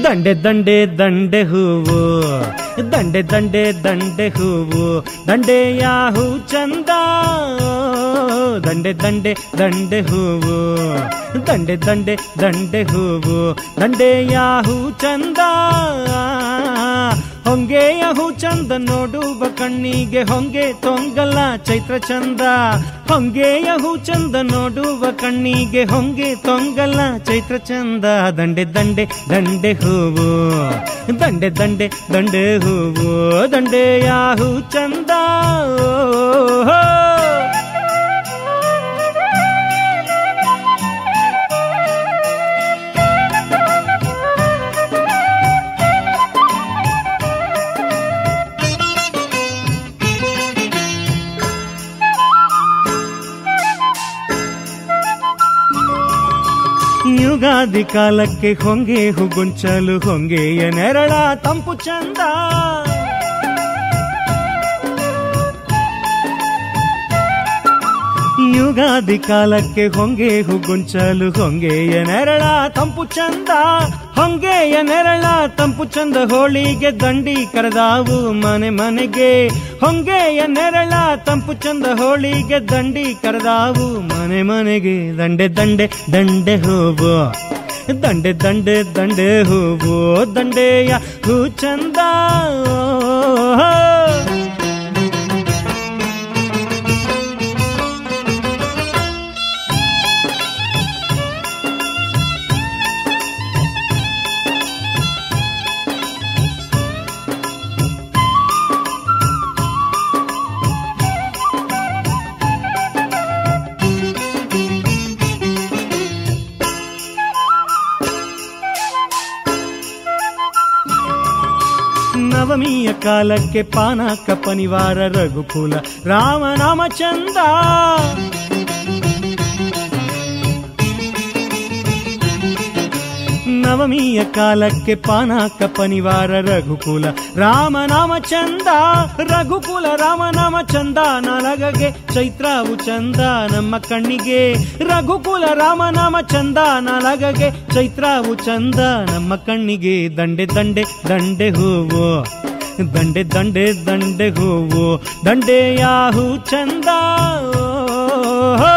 ದಂಡೆ ದಂಡೆ ದಂಡೆ ಹೂವು ದಂಡೆ ದಂಡೆ ದಂಡೆ ಹೂವು ದಂಡೆಯ ಹೂ ಚಂದ ದಂಡೆ ದಂಡೆ ದಂಡೆ ಹೂವು ದಂಡೆ ದಂಡೆ ದಂಡೆ ಹೂವು ದಂಡೆಯ ಹೂ ಚಂದ ಹೊಂಗೆಯ ಹೂ ಚಂದ ನೋಡುವ ಕಣ್ಣಿಗೆ ಹೊಂಗೆ ತೊಂಗಲ್ಲ ಚೈತ್ರ ಚಂದ ಹೊಂಗೆಯ ಹೂ ಚಂದ ನೋಡುವ ಕಣ್ಣಿಗೆ ಹೊಂಗೆ ತೊಂಗಲ್ಲ ಚೈತ್ರ ಚಂದ ದಂಡೆ ದಂಡೆ ದಂಡೆ ಹೂವು ದಂಡೆ ದಂಡೆ ದಂಡೆ ಹೂವು ದಂಡೆಯ ಹೂ ಚಂದ ಓ ಯುಗಾದಿ ಕಾಲಕ್ಕೆ ಹೊಂಗೆ ಹುಗುಂಚಲು ಹೊಂಗೆಯ ನೆರಳ ತಂಪು ಚಂದ ಯುಗಾದಿ ಕಾಲಕ್ಕೆ ಹೊಂಗೆ ಹುಗುಂಚಲು ಹೊಂಗೆಯ ನೆರಳ ತಂಪು ಚಂದ ಹೊಂಗೆಯ ನೆರಳ ತಂಪು ಚಂದ ಹೋಳಿಗೆ ದಂಡಿ ಕರೆದಾವು ಮನೆ ಮನೆಗೆ ಹೊಂಗೆಯ ನೆರಳ ತಂಪು ಚಂದ ಹೋಳಿಗೆ ದಂಡಿ ಕರೆದಾವು ಮನೆ ಮನೆಗೆ ದಂಡೆ ದಂಡೆ ದಂಡೆ ಹೂವು ದಂಡೆ ದಂಡೆ ದಂಡೆ ಹೂವು ದಂಡೆಯ ಹೂ ಚಂದ ಓ. ನವಮಿಯ ಕಾಲಕ್ಕೆ ಪಾನಕ ಪನಿವಾರ ರಘುಕುಲ ರಾಮನಾಮ ಚಂದ ನವಮಿಯ ಕಾಲಕ್ಕೆ ಪಾನಕ ಪನಿವಾರ ರಘುಕುಲ ರಾಮನಾಮ ಚಂದ ರಘುಕುಲ ರಾಮನಾಮ ಚಂದ ನಲಗಗೆ ಚೈತ್ರವು ಚಂದ ನಮ್ಮ ಕಣ್ಣಿಗೆ ರಘುಕುಲ ರಾಮನಾಮ ಚಂದ ನಲಗಗೆ ಚೈತ್ರವು ಚಂದ ನಮ್ಮ ಕಣ್ಣಿಗೆ ದಂಡೆ ದಂಡೆ ದಂಡೆ ಹೂವು ದಂಡೆ ದಂಡೆ ದಂಡೆ ಹೂವು ದಂಡೆಯ ಹೂ ಚಂದ ಓ.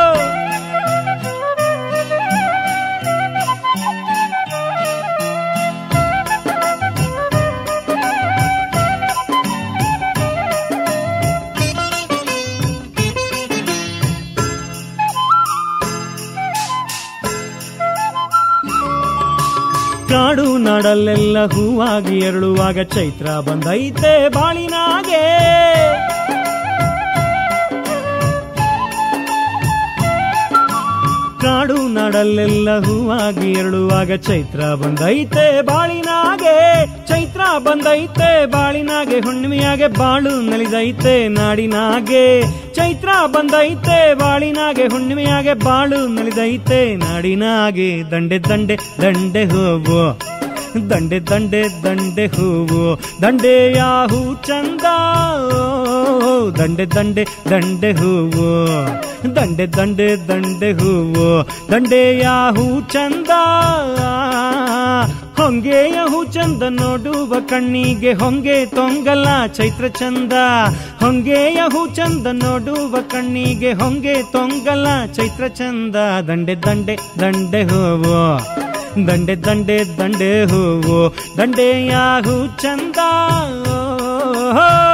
ಕಾಡು ನಾಡಲ್ಲೆಲ್ಲ ಹೂವಾಗಿ ಎರಳುವಾಗ ಚೈತ್ರ ಬಂದೈತೆ ಬಾಳಿನಾಗೆ ಕಾಡು ನಾಡಲ್ಲೆಲ್ಲ ಹೂವಾಗಿ ಎರಳುವಾಗ ಚೈತ್ರ ಬಂದೈತೆ ಬಾಳಿನಾಗೆ ಚೈತ್ರ ಬಂದೈತೆ ಬಾಳಿನಾಗೆ ಹುಣ್ಣಿಮೆಯಾಗೆ ಬಾಳು ನಲಿದೈತೆ ನಾಡಿನಾಗೆ ಚೈತ್ರ ಬಂದೈತೆ ಬಾಳಿನಾಗೆ ಹುಣ್ಣಿಮೆಯಾಗೆ ಬಾಳು ನಲಿದೈತೆ ನಾಡಿನಾಗೆ ದಂಡೆ ದಂಡೆ ದಂಡೆ ಹೂವು ದಂಡೆ ದಂಡೆ ದಂಡೆ ಹೂವು ದಂಡೆಯ ಹೂ ಚಂದ ಓ, ದಂಡೆ ದಂಡೆ ದಂಡೆ ಹೂವು ದಂಡೆ ದಂಡೆ ದಂಡೆ ಹೂವು ದಂಡೆಯ ಹೂ ಚಂದ ಹೊಂಗೆಯ ಹೂ ಚಂದ ನೋಡುವ ಕಣ್ಣಿಗೆ ಹೊಂಗೆ ತೊಂಗಲ್ಲ ಚೈತ್ರ ಚಂದ ಹೊಂಗೆಯ ಹೂ ಚಂದ ನೋಡುವ ಕಣ್ಣಿಗೆ ಹೊಂಗೆ ತೊಂಗಲ್ಲ ಚೈತ್ರ ಚಂದ ದಂಡೆ ದಂಡೆ ದಂಡೆ ಹೂವು ದಂಡೆ ದಂಡೆ ದಂಡೆ ಹೂವು ದಂಡೆಯ ಹೂ ಚಂದ ಓ